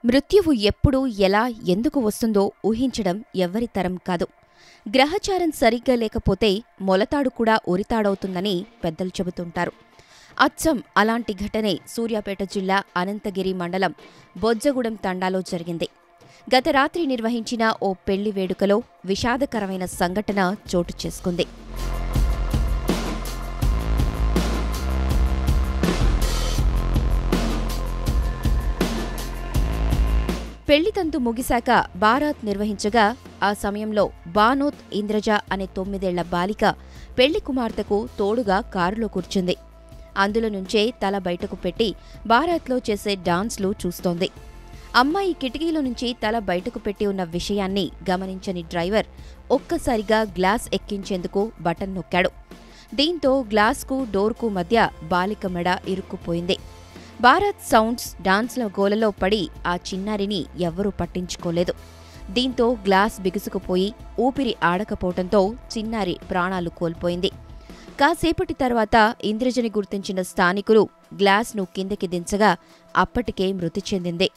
మృత్యువు ఎప్పుడు ఎలా ఎందుకు వస్తుందో ఊహించడం ఎవ్వరి తరం కాదు గ్రహచారం సరిగ్గా లేకపోతే మొలతాడు కూడా ఉరితాడవుతుందని పెద్దలు చెబుతుంటారు అచ్చం అలాంటి ఘటనే సూర్యాపేట జిల్లా అనంతగిరి మండలం బొజ్జగూడెం తండాలో జరిగింది గత రాత్రి నిర్వహించిన ఓ పెళ్లి వేడుకలో విషాదకరమైన సంఘటన చోటు చేసుకుంది పెళ్లి తంతు ముగిశాక బారాత్ నిర్వహించగా ఆ సమయంలో బానోత్ ఇంద్రజ అనే తొమ్మిదేళ్ల బాలిక పెళ్లి కుమార్తెకు తోడుగా కారులో కూర్చుంది అందులో నుంచే తల బయటకు పెట్టి బారాత్లో చేసే డాన్స్లు చూస్తోంది అమ్మాయి కిటికీలో నుంచి తల బయటకు పెట్టి ఉన్న విషయాన్ని గమనించని డ్రైవర్ ఒక్కసారిగా గ్లాస్ ఎక్కించేందుకు బటన్ నొక్కాడు దీంతో గ్లాస్కు డోర్కు మధ్య బాలిక మెడ ఇరుక్కుపోయింది భారత్ సౌండ్స్ డాన్స్ల గోలలో పడి ఆ చిన్నారిని ఎవ్వరూ పట్టించుకోలేదు దీంతో గ్లాస్ బిగుసుకుపోయి ఊపిరి ఆడకపోవటంతో చిన్నారి ప్రాణాలు కోల్పోయింది కాసేపటి తర్వాత ఇంద్రజని గుర్తించిన స్థానికులు గ్లాస్ను కిందకి దించగా అప్పటికే మృతి చెందింది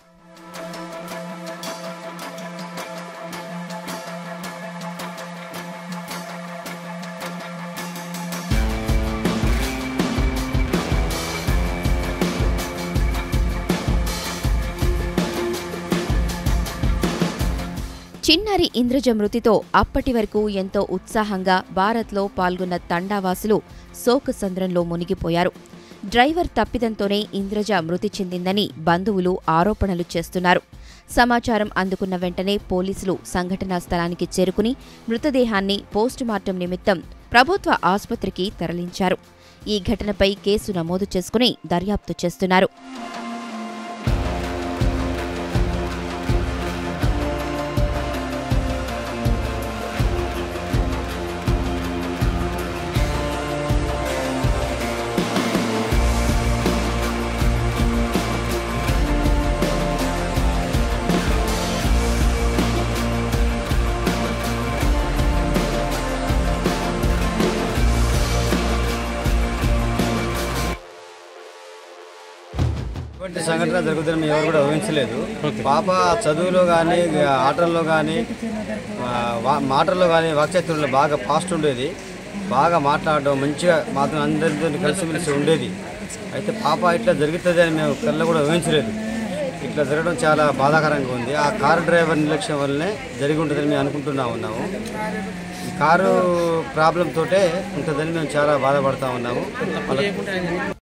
చిన్నారి ఇంద్రజ మృతితో అప్పటి వరకు ఎంతో ఉత్సాహంగా భారత్లో పాల్గొన్న తండావాసులు శోకసంద్రంలో మునిగిపోయారు డ్రైవర్ తప్పిదంతోనే ఇంద్రజ మృతి చెందిందని బంధువులు ఆరోపణలు చేస్తున్నారు సమాచారం అందుకున్న వెంటనే పోలీసులు సంఘటనా స్థలానికి చేరుకుని మృతదేహాన్ని పోస్టుమార్టం నిమిత్తం ప్రభుత్వ ఆసుపత్రికి తరలించారు ఈ ఘటనపై కేసు నమోదు చేసుకుని దర్యాప్తు చేస్తున్నారు ఇటువంటి సంఘటన జరుగుతుందని మేము ఎవరు కూడా ఊహించలేదు పాప చదువులో కానీ ఆటల్లో కానీ మాటల్లో కానీ వాక్చాతుర్యంలో బాగా ఫాస్ట్ ఉండేది బాగా మాట్లాడడం మంచిగా మాతో అందరితో కలిసిమెలిసి ఉండేది అయితే పాప ఇట్లా జరుగుతుంది అని మేము కళ్ళ కూడా ఊహించలేదు ఇట్లా జరగడం చాలా బాధాకరంగా ఉంది ఆ కారు డ్రైవర్ నిర్లక్ష్యం వల్లనే జరిగి ఉంటుందని మేము అనుకుంటున్నా ఉన్నాము ఈ కారు ప్రాబ్లం తోటే ఉంటుందని మేము చాలా బాధపడతా ఉన్నాము వాళ్ళ-